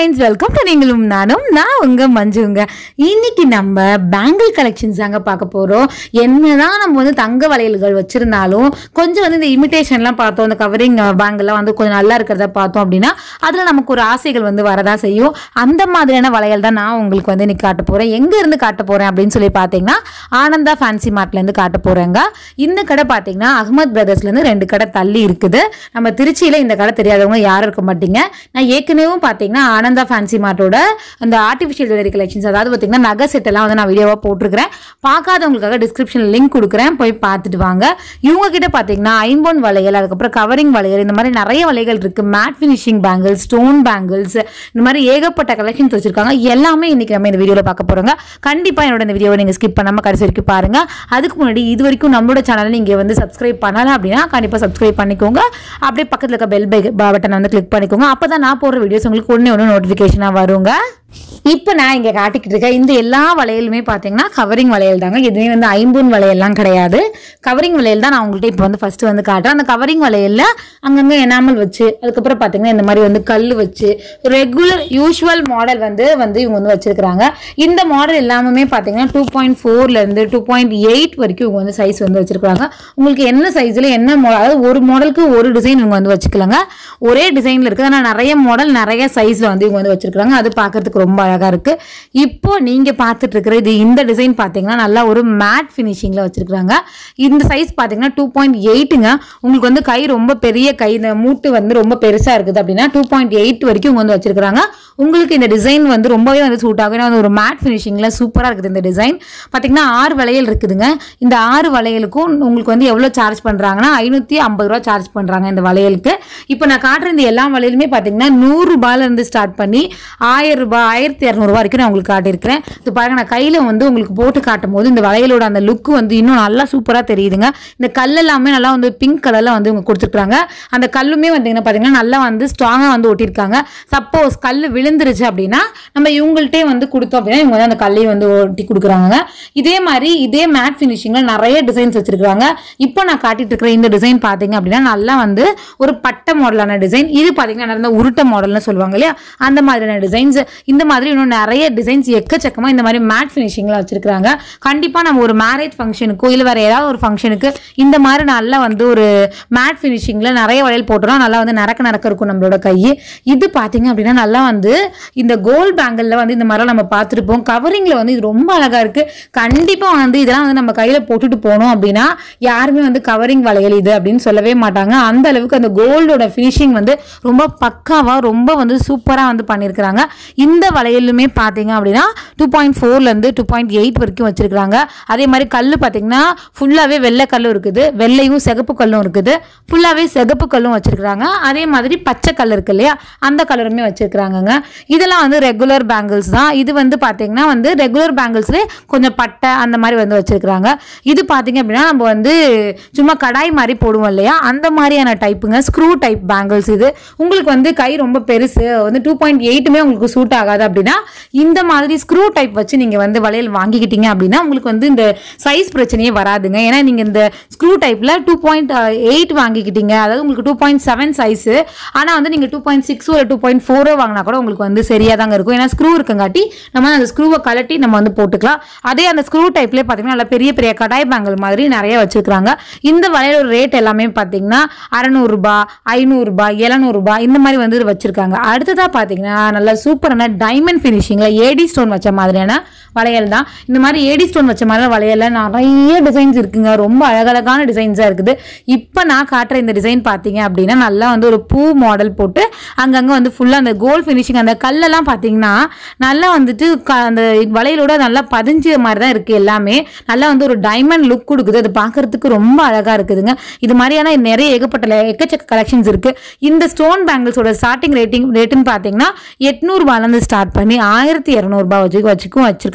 friends welcome to நீங்களும் நானும் நான் உங்க மஞ்சுங்க இன்னைக்கு நம்ம பேங்கிள் கலெக்ஷன்ஸ் தாங்க பார்க்க போறோம் என்னதான் நம்ம வந்து தங்க வளையல்கள் வச்சிருந்தாலும் கொஞ்சம் வந்து இந்த இமிடேஷன்லாம் பார்த்தோம் இந்த கவரிங் பேங்கிள்லாம் வந்து கொஞ்சம் நல்லா இருக்கிறத பார்த்தோம் அப்படின்னா அதில் நமக்கு ஒரு ஆசைகள் வந்து வரதான் செய்யும் அந்த மாதிரியான வளையல் தான் நான் உங்களுக்கு வந்து இன்னைக்கு காட்ட போறேன் எங்க இருந்து காட்ட போறேன் அப்படின்னு சொல்லி பார்த்தீங்கன்னா ஆனந்தா ஃபேன்சி மார்ட்ல இருந்து காட்ட போறேங்க இந்த கடை பார்த்தீங்கன்னா அகமத் பிரதர்ஸ்ல இருந்து ரெண்டு கடை தள்ளி இருக்குது நம்ம திருச்சியில இந்த கடை தெரியாதவங்க யாரும் இருக்க மாட்டீங்க நான் ஏற்கனவே பார்த்தீங்கன்னா ஆனந்தா ஃபேன்சி மார்ட்டோட அந்த ஆர்டிஃபிஷியல் ஜுவல்லரி கலெக்ஷன்ஸ் அதாவது பார்த்தீங்கன்னா நகை செட் எல்லாம் வந்து நான் வீடியோவாக போட்டிருக்கிறேன் பார்க்காதவங்களுக்காக டிஸ்கிரிப்ஷனில் லிங்க் கொடுக்குறேன் போய் பார்த்துட்டு வாங்க இவங்க கிட்ட பார்த்தீங்கன்னா ஐம்பொன் வளையல் அதுக்கப்புறம் கவரிங் வளையல் இந்த மாதிரி நிறைய வளையல் இருக்கு matte finishing bangles stone bangles இந்த மாதிரி ஏகப்பட்ட கலெக்ஷன்ஸ் வச்சிருக்காங்க எல்லாமே இன்னைக்கு நம்ம இந்த வீடியோவில் பார்க்க போறோங்க கண்டிப்பாக என்னோட இந்த வீடியோவை நீங்கள் ஸ்கிப் பண்ணாமல் கடைசி வரைக்கும் பாருங்க அதுக்கு முன்னாடி இது வரைக்கும் நம்மளோட சேனல் நீங்கள் வந்து சப்ஸ்கிரைப் பண்ணல அப்படின்னா கண்டிப்பாக சப்ஸ்கிரைப் பண்ணிக்கோங்க அப்படியே பக்கத்தில் இருக்க பெல் பட்டனை வந்து கிளிக் பண்ணிக்கோங்க அப்போ தான் நான் போடுற வீடியோஸ் உங்களுக்கு ஒன்று ஒன்று நோட்டிஃபிகேஷனாக வருங்க இப்போ நான் இங்கே காட்டிக்கிட்டு இருக்கேன் இந்த எல்லா வளையலுமே பார்த்தீங்கன்னா கவரிங் வளையல் தாங்க எதுவுமே வந்து ஐம்பூன் வளையல்லாம் கிடையாது கவரிங் வளையல் தான் நான் உங்கள்கிட்ட இப்போ வந்து ஃபர்ஸ்ட் வந்து காட்டுறேன் அந்த கவரிங் வளையலில் அங்கங்கே எனாமல் வச்சு அதுக்கப்புறம் பார்த்தீங்கன்னா இந்த மாதிரி வந்து கல் வச்சு ரெகுலர் யூஷுவல் மாடல் வந்து வந்து இவங்க வந்து வச்சிருக்கிறாங்க இந்த மாடல் எல்லாமே பார்த்தீங்கன்னா டூ பாயிண்ட் ஃபோர்லேருந்து டூ பாயிண்ட் எயிட் வரைக்கும் இவங்க வந்து சைஸ் வந்து வச்சிருக்காங்க உங்களுக்கு என்ன சைஸில் என்ன mo- அதாவது ஒரு மாடலுக்கு ஒரு டிசைன் இவங்க வந்து வச்சுக்கலாங்க ஒரே டிசைனில் இருக்குது ஆனால் நிறைய மாடல் நிறைய சைஸில் வந்து இவங்க வந்து வச்சிருக்காங்க அது பார்க்கறதுக்கு ரொம்ப அழகாக இருக்குது இப்போ நீங்கள் பார்த்துட்டு இருக்கிற இது இந்த டிசைன் பார்த்தீங்கன்னா நல்லா ஒரு மேட் ஃபினிஷிங்கில் வச்சிருக்காங்க இந்த சைஸ் பார்த்தீங்கன்னா டூ பாயிண்ட் எயிட்டுங்க உங்களுக்கு வந்து கை ரொம்ப பெரிய கை இந்த மூட்டு வந்து ரொம்ப பெருசாக இருக்குது அப்படின்னா டூ பாயிண்ட் எயிட் வரைக்கும் இவங்க வந்து வச்சிருக்காங்க உங்களுக்கு இந்த டிசைன் வந்து ரொம்பவே வந்து சூட் ஆகும் ஏன்னா வந்து ஒரு மேட் ஃபினிஷிங்கில் சூப்பராக இருக்குது இந்த டிசைன் பார்த்தீங்கன்னா ஆறு வளையல் இருக்குதுங்க இந்த ஆறு வளையலுக்கும் உங்களுக்கு வந்து எவ்வளோ சார்ஜ் பண்ணுறாங்கன்னா ஐநூற்றி ஐம்பது ரூபா சார்ஜ் பண்ணுறாங்க இந்த வளையலுக்கு இப்போ நான் காட்டுற இந்த எல்லா வளையலுமே பார்த்தீங்கன்னா நூறு ரூபாயில இருந்து ஸ்டார்ட் பண்ணி ஆயிரம் ரூபாய் ஆயிரத்தி இரநூறுவா வரைக்கும் நான் உங்களுக்கு காட்டியிருக்கிறேன் இது பாருங்க நான் கையில் வந்து உங்களுக்கு போட்டு காட்டும் போது இந்த வளையலோட அந்த லுக் வந்து இன்னும் நல்லா சூப்பராக தெரியுதுங்க இந்த கல் எல்லாமே நல்லா வந்து பிங்க் கலரில் வந்து இவங்க கொடுத்துருக்காங்க அந்த கல்லுமே வந்தீங்கன்னா பார்த்தீங்கன்னா நல்லா வந்து ஸ்ட்ராங்காக வந்து ஒட்டியிருக்காங்க சப்போஸ் கல் விழுந்துருச்சு அப்படின்னா நம்ம இவங்கள்ட்டே வந்து கொடுத்தோம் அப்படின்னா இவங்க வந்து அந்த கல்லையும் வந்து ஒட்டி கொடுக்குறாங்க இதே மாதிரி இதே மேட் ஃபினிஷிங்கில் நிறைய டிசைன்ஸ் வச்சிருக்காங்க இப்போ நான் காட்டிட்டு இருக்கிற இந்த டிசைன் பார்த்தீங்க அப்படின்னா நல்லா வந்து ஒரு பட்டை மாடலான டிசைன் இது பார்த்தீங்கன்னா நல்ல உருட்டை மாடல்னு சொல்லுவாங்க இல்லையா அந்த மாதிரியான டிசைன்ஸ் இந்த மாதிரி இன்னும் நிறைய டிசைன்ஸ் எக்கச்சக்கமாக இந்த மாதிரி மேட் ஃபினிஷிங்கில் வச்சிருக்காங்க கண்டிப்பாக நம்ம ஒரு மேரேஜ் ஃபங்க்ஷனுக்கோ இல்லை வேற ஏதாவது ஒரு ஃபங்க்ஷனுக்கு இந்த மாதிரி நல்லா வந்து ஒரு மேட் ஃபினிஷிங்கில் நிறைய வளையல் போட்டோம்னா நல்லா வந்து நரக்க நரக்க இருக்கும் நம்மளோட கை இது பார்த்தீங்க அப்படின்னா நல்லா வந்து இந்த கோல்ட் பேங்கிளில் வந்து இந்த மாதிரிலாம் நம்ம பார்த்துருப்போம் கவரிங்கில் வந்து இது ரொம்ப அழகாக இருக்குது கண்டிப்பாக வந்து இதெல்லாம் வந்து நம்ம கையில் போட்டுட்டு போனோம் அப்படின்னா யாருமே வந்து கவரிங் வளையல் இது அப்படின்னு சொல்லவே மாட்டாங்க அந்த அளவுக்கு அந்த கோல்டோட ஃபினிஷிங் வந்து ரொம்ப பக்காவாக ரொம்ப வந்து சூப்பராக வந்து பண்ணியிருக்கிறாங்க இந்த வளையலுமே பார்த்தீங்க அப்படின்னா டூ பாயிண்ட் ஃபோர்லேருந்து டூ பாயிண்ட் எயிட் வரைக்கும் வச்சிருக்காங்க அதே மாதிரி கல் பார்த்தீங்கன்னா ஃபுல்லாகவே வெள்ளை கல்லும் இருக்குது வெள்ளையும் சிகப்பு கல்லும் இருக்குது ஃபுல்லாகவே சிகப்பு கல்லும் வச்சிருக்காங்க அதே மாதிரி பச்சை கல் இருக்கு இல்லையா அந்த கலருமே வச்சிருக்காங்கங்க இதெல்லாம் வந்து ரெகுலர் பேங்கிள்ஸ் தான் இது வந்து பார்த்தீங்கன்னா வந்து ரெகுலர் பேங்கிள்ஸ்லேயே கொஞ்சம் பட்டை அந்த மாதிரி வந்து வச்சிருக்காங்க இது பார்த்தீங்க அப்படின்னா நம்ம வந்து சும்மா கடாய் மாதிரி போடுவோம் இல்லையா அந்த மாதிரியான டைப்புங்க ஸ்க்ரூ டைப் பேங்கிள்ஸ் இது உங்களுக்கு வந்து கை ரொம்ப பெருசு வந்து டூ பாயிண்ட் எயிட்டுமே உங்களுக்கு சூட் ஆகாது அப்படின்னா இந்த மாதிரி ஸ்க்ரூ டைப் வச்சு நீங்கள் வந்து வளையல் வாங்கிக்கிட்டீங்க அப்படின்னா உங்களுக்கு வந்து இந்த சைஸ் பிரச்சனையே வராதுங்க ஏன்னா நீங்கள் இந்த ஸ்க்ரூ டைப்பில் டூ பாயிண்ட் எயிட் வாங்கிக்கிட்டீங்க அதாவது உங்களுக்கு டூ பாயிண்ட் செவன் சைஸு ஆனால் வந்து நீங்கள் டூ பாயிண்ட் சிக்ஸோ இல்லை டூ பாயிண்ட் ஃபோரோ வாங்கினா கூட உங்களுக்கு வந்து சரியாக தாங்க இருக்கும் ஏன்னா ஸ்க்ரூ இருக்கங்காட்டி நம்ம அந்த ஸ்க்ரூவை கலட்டி நம்ம வந்து போட்டுக்கலாம் அதே அந்த ஸ்க்ரூ டைப்லேயே பார்த்தீங்கன்னா நல்லா பெரிய பெரிய கடாய் பேங்கல் மாதிரி நிறைய வச்சிருக்காங்க இந்த வளையலோட ரேட் எல்லாமே பார்த்தீங்கன்னா அறநூறுபா ஐநூறுரூபா எழுநூறுபா இந்த மாதிரி வந்து வச்சிருக்காங்க அடுத்ததாக பார்த்தீங்கன்னா நல்லா சூப்பரான டைமண்ட் ஃபினிஷிங்கில் ஏடி ஸ்டோன் வச்ச மாதிரியான வளையல் தான் இந்த மாதிரி ஏடி ஸ்டோன் வச்ச மாதிரி வளையல்ல நிறைய டிசைன்ஸ் இருக்குங்க ரொம்ப அழகழகான டிசைன்ஸாக இருக்குது இப்போ நான் காட்டுற இந்த டிசைன் பார்த்தீங்க அப்படின்னா நல்லா வந்து ஒரு பூ மாடல் போட்டு அங்கங்கே வந்து ஃபுல்லாக அந்த கோல்ட் ஃபினிஷிங் அந்த கல்லெல்லாம் பார்த்தீங்கன்னா நல்லா வந்துட்டு க அந்த வளையலோட நல்லா பதிஞ்ச மாதிரி தான் இருக்குது எல்லாமே நல்லா வந்து ஒரு டைமண்ட் லுக் கொடுக்குது அது பார்க்கறதுக்கு ரொம்ப அழகாக இருக்குதுங்க இது மாதிரியான நிறைய ஏகப்பட்ட ல- எக்கச்சக்க கலெக்ஷன்ஸ் இருக்குது இந்த ஸ்டோன் பேங்கிள்ஸோட ஸ்டார்டிங் ரேட்டிங் ரேட்டுன்னு பார்த்தீங்கன்னா எட்நூறுபாலேருந்து ஸ்டார்ட் பண்ணி ஆயிரத்தி இரநூறுபா வச்சு வச்சுக்கும் வச்சுருக்காங்க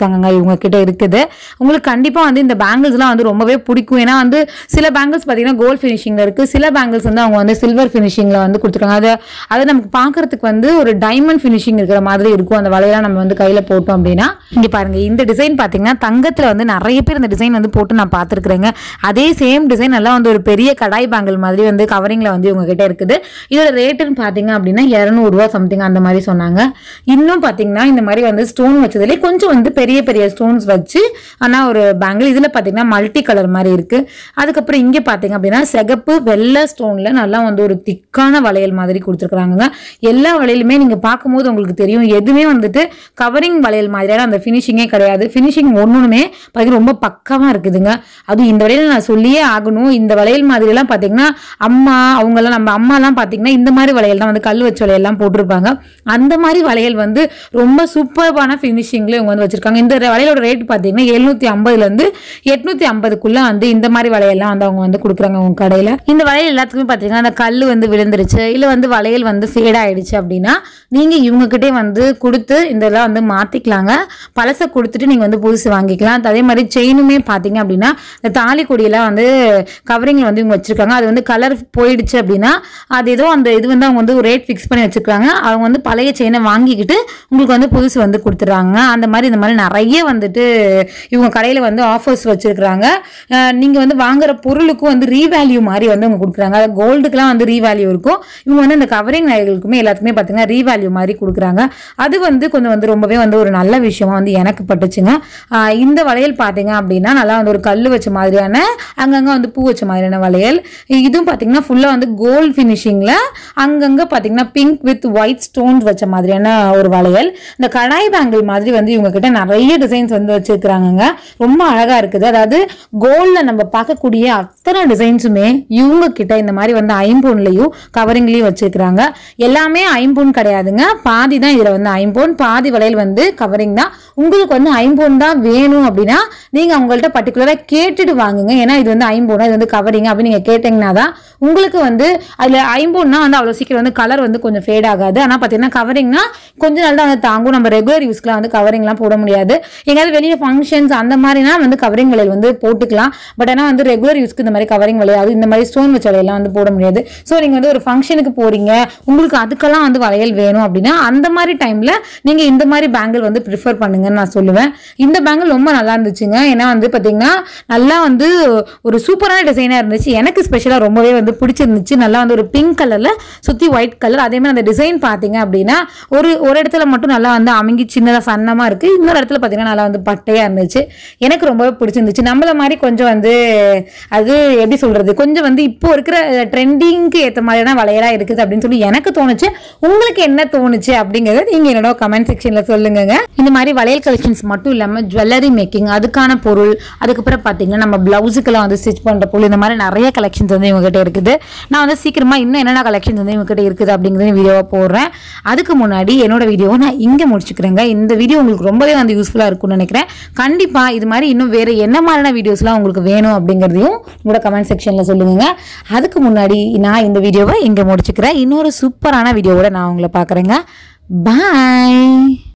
தாங்க இவங்க கிட்ட இருக்குது உங்களுக்கு கண்டிப்பாக வந்து இந்த பேங்கிள்ஸ்லாம் வந்து ரொம்பவே பிடிக்கும் ஏன்னா வந்து சில பேங்கிள்ஸ் பார்த்தீங்கன்னா கோல்ட் ஃபினிஷிங்கில் இருக்குது சில பேங்கிள்ஸ் வந்து அவங்க வந்து சில்வர் ஃபினிஷிங்கில் வந்து கொடுத்துருக்காங்க அது அது நமக்கு பார்க்கறதுக்கு வந்து ஒரு டைமண்ட் ஃபினிஷிங் இருக்கிற மாதிரி இருக்கும் அந்த வலையெல்லாம் நம்ம வந்து கையில் போட்டோம் அப்படின்னா இங்கே பாருங்க இந்த டிசைன் பார்த்தீங்கன்னா தங்கத்தில் வந்து நிறைய பேர் இந்த டிசைன் வந்து போட்டு நான் பார்த்துருக்குறேங்க அதே சேம் டிசைன் எல்லாம் வந்து ஒரு பெரிய கடாய் பேங்கிள் மாதிரி வந்து கவரிங்கில் வந்து இவங்க கிட்ட இருக்குது இதோட ரேட்டுன்னு பார்த்தீங்க அப்படின்னா இரநூறுவா சம்திங் அந்த மாதிரி சொன்னாங்க இன்னும் பார்த்தீங்கன்னா இந்த மாதிரி வந்து ஸ்டோன் வச்சதுலேயே கொஞ்சம் வந்து பெரிய பெரிய ஸ்டோன்ஸ் வச்சு ஆனால் ஒரு பேங்கிள் இதில் பார்த்தீங்கன்னா மல்டி கலர் மாதிரி இருக்குது அதுக்கப்புறம் இங்கே பார்த்தீங்க அப்படின்னா சிகப்பு வெள்ளை ஸ்டோனில் நல்லா வந்து ஒரு திக்கான வளையல் மாதிரி கொடுத்துருக்குறாங்க எல்லா வளையலுமே நீங்கள் பார்க்கும்போது உங்களுக்கு தெரியும் எதுவுமே வந்துட்டு கவரிங் வளையல் மாதிரியான அந்த ஃபினிஷிங்கே கிடையாது ஃபினிஷிங் ஒன்றுமே பார்த்தீங்கன்னா ரொம்ப பக்கமாக இருக்குதுங்க அதுவும் இந்த வளையல் நான் சொல்லியே ஆகணும் இந்த வளையல் மாதிரிலாம் பார்த்தீங்கன்னா அம்மா அவங்கெல்லாம் நம்ம அம்மாலாம் பார்த்தீங்கன்னா இந்த மாதிரி வளையல் தான் வந்து கல் வச்ச வளையல்லாம் போட்டிருப்பாங்க அந்த மாதிரி வளையல் வந்து ரொம்ப சூப்பர்பான ஃபினிஷிங்கில் இவங்க வந்து வச்சிருக்காங்க இந்த வளையலோட ரேட் பார்த்தீங்கன்னா எழுநூற்றி ஐம்பதுலேருந்து எட்நூற்றி ஐம்பதுக்குள்ளே வந்து இந்த மாதிரி வளையல்லாம் வந்து அவங்க வந்து கொடுக்குறாங்க உங்க கடையில் இந்த வளையல் எல்லாத்துக்குமே பார்த்தீங்கன்னா அந்த கல் வந்து விழுந்துருச்சு இல்லை வந்து வளையல் வந்து ஃபேட் ஆயிடுச்சு அப்படின்னா நீங்கள் இவங்ககிட்டே வந்து கொடுத்து இதெல்லாம் வந்து மாற்றிக்கலாங்க பழசை கொடுத்துட்டு நீங்கள் வந்து புதுசு வாங்கிக்கலாம் அதே மாதிரி செயினுமே பார்த்தீங்க அப்படின்னா இந்த தாலி கொடியெல்லாம் வந்து கவரிங்கில் வந்து இவங்க வச்சிருக்காங்க அது வந்து கலர் போயிடுச்சு அப்படின்னா அது ஏதோ அந்த இது வந்து அவங்க வந்து ஒரு ரேட் ஃபிக்ஸ் பண்ணி வச்சிருக்காங்க அவங்க வந்து பழைய செயினை வாங்கிக்கிட்டு உங்களுக்கு வந்து புதுசு வந்து கொடுத்துட்றாங்க அந்த மாதிரி இந்த மாதிரி நிறைய வந்துட்டு இவங்க கடையில் வந்து ஆஃபர்ஸ் வச்சிருக்கிறாங்க நீங்கள் வந்து வாங்குற பொருளுக்கும் வந்து ரீவேல்யூ மாதிரி வந்து அவங்க கொடுக்குறாங்க அதாவது கோல்டுக்குலாம் வந்து ரீவேல்யூ இருக்கும் இவங்க வந்து இந்த கவரிங் நகைகளுக்குமே எல்லாத்துக்குமே பார்த்தீங்கன்னா ரீவேல்யூ மாதிரி கொடுக்குறாங்க அது வந்து கொஞ்சம் வந்து ரொம்பவே வந்து ஒரு நல்ல விஷயமா வந்து எனக்கு பட்டுச்சுங்க ஆஹ் இந்த வளையல் பார்த்தீங்க அப்படின்னா நல்லா வந்து ஒரு கல் வச்ச மாதிரியான அங்கங்கே வந்து பூ வச்ச மாதிரியான வளையல் இதுவும் பார்த்தீங்கன்னா ஃபுல்லாக வந்து கோல்ட் ஃபினிஷிங்கில் அங்கங்கே பார்த்தீங்கன்னா பிங்க் வித் ஒயிட் ஸ்டோன்ஸ் வச்ச மாதிரியான ஒரு வளையல் இந்த கடாய் பேங்கிள் மாதிரி வந்து இவங்க கிட்ட நிறைய டிசைன்ஸ் வந்து வச்சிருக்கிறாங்கங்க ரொம்ப அழகாக இருக்குது அதாவது கோல்டில் நம்ம பார்க்கக்கூடிய அத்தனை டிசைன்ஸுமே இவங்க கிட்ட இந்த மாதிரி வந்து ஐம்பொன்லையும் கவரிங்லையும் வச்சிருக்கிறாங்க எல்லாமே ஐம்பொன் கிடையாதுங்க பாதி தான் இதில் வந்து ஐம்பொன் பாதி வளையல் வந்து கவரிங் தான் உங்களுக்கு வந்து ஐம்பொன் தான் வேணும் அப்படின்னா நீங்கள் அவங்கள்ட்ட பர்டிகுலராக கேட்டுட்டு வாங்குங்க ஏன்னா இது வந்து ஐம்பொன் இது வந்து கவரிங் அப்படின்னு நீங்கள் கேட்டிங்கன்னா தான் உங்களுக்கு வந்து அதில் ஐம்பொன்னா வந்து அவ்வளோ சீக்கிரம் வந்து கலர் வந்து கொஞ்சம் ஃபேட் ஆகாது ஆனால் பார்த்தீங்கன்னா கவரிங்னா கொஞ்ச நாள் தான் வந்து தாங்கும் நம்ம ரெகுலர் யூஸ்க்குலாம் வந்து கவரிங்லாம் போட முடியாது எங்கேயாவது வெளியே ஃபங்க்ஷன்ஸ் அந்த மாதிரினா வந்து கவரிங் வளையல் வந்து போட்டுக்கலாம் பட் ஆனால் வந்து ரெகுலர் யூஸ்க்கு இந்த மாதிரி கவரிங் வளையல் அது இந்த மாதிரி ஸ்டோன் வச்ச வளையல்லாம் வந்து போட முடியாது ஸோ நீங்கள் வந்து ஒரு ஃபங்க்ஷனுக்கு போறீங்க உங்களுக்கு அதுக்கெல்லாம் வந்து வளையல் வேணும் அப்படின்னா அந்த மாதிரி டைமில் நீங்கள் இந்த மாதிரி பேங்கிள் வந்து ப்ரிஃபர் பண்ணுங்கன்னு நான் சொல்லுவேன் இந்த பேங்கிள் ரொம்ப நல்லா இருந்துச்சுங்க ஏன்னா வந்து பார்த்தீங்கன்னா நல்லா வந்து ஒரு சூப்பரான டிசைனாக இருந்துச்சு எனக்கு ஸ்பெஷலாக ரொம்பவே வந்து பிடிச்சிருந்துச்சு நல்லா வந்து ஒரு பிங்க் கலரில் சுற்றி ஒயிட் கலர் அதே மாதிரி அந்த டிசைன் பார்த்தீங்க அப்படின்னா ஒரு ஒரு இடத்துல மட்டும் நல்லா வந்து அமுங்கி சின்னதாக சன்னமாக இருக்குது இன்னொரு இடத்துல பார்த்தீங்கன்னா நல்லா வந்து பட்டையாக இருந்துச்சு எனக்கு ரொம்பவே பிடிச்சிருந்துச்சு நம்மள மாதிரி கொஞ்சம் வந்து அது எப்படி சொல்கிறது கொஞ்சம் வந்து இப்போ இருக்கிற ட்ரெண்டிங்க்கு ஏற்ற மாதிரியான வளையலாக இருக்குது அப்படின்னு சொல்லி எனக்கு தோணுச்சு உங்களுக்கு என்ன தோணுச்சு அப்படிங்கிறத நீங்கள் என்னோட கமெண்ட் செக்ஷனில் சொல்லுங்கங்க இந்த மாதிரி வளையல் கலெக்ஷன்ஸ் மட்டும் இல்லாமல் ஜுவல்லரி மேக்கிங் அதுக்கான பொருள் அதுக்கப்புறம் பார்த்தீங்கன்னா நம்ம பிளவுஸுக்கெல்லாம் வந்து ஸ்டிச் பண்ணுற பொருள் இந்த மாதிரி நிறைய கலெக்ஷன்ஸ் வந்து இவங்ககிட்ட இருக்குது நான் வந்து சீக்கிரமாக இன்னும் என்னென்ன கலெக்ஷன்ஸ் வந்து இவங்ககிட்ட இருக்குது அப்படிங்கிறது வீடியோவை போடுறேன் அதுக்கு முன்னாடி என்னோட வீடியோவை நான் இங்கே முடிச்சுக்கிறேங்க இந்த வீடியோ உங்களுக்கு ரொம்பவே வந்து யூஸ்ஃபுல்லாக இருக்கும்னு நினைக்கிறேன் கண்டிப்பாக இது மாதிரி இன்னும் வேறு என்ன மாதிரியான வீடியோஸ்லாம் உங்களுக்கு வேணும் அப்படிங்கிறதையும் உங்களோட கமெண்ட் செக்ஷனில் சொல்லுங்க அதுக்கு முன்னாடி நான் இந்த வீடியோவை இங்கே முடிச்சுக்கிறேன் இன்னொரு சூப்பரான வீடியோவோட நான் உங்களை பார்க்குறேங்க பாய்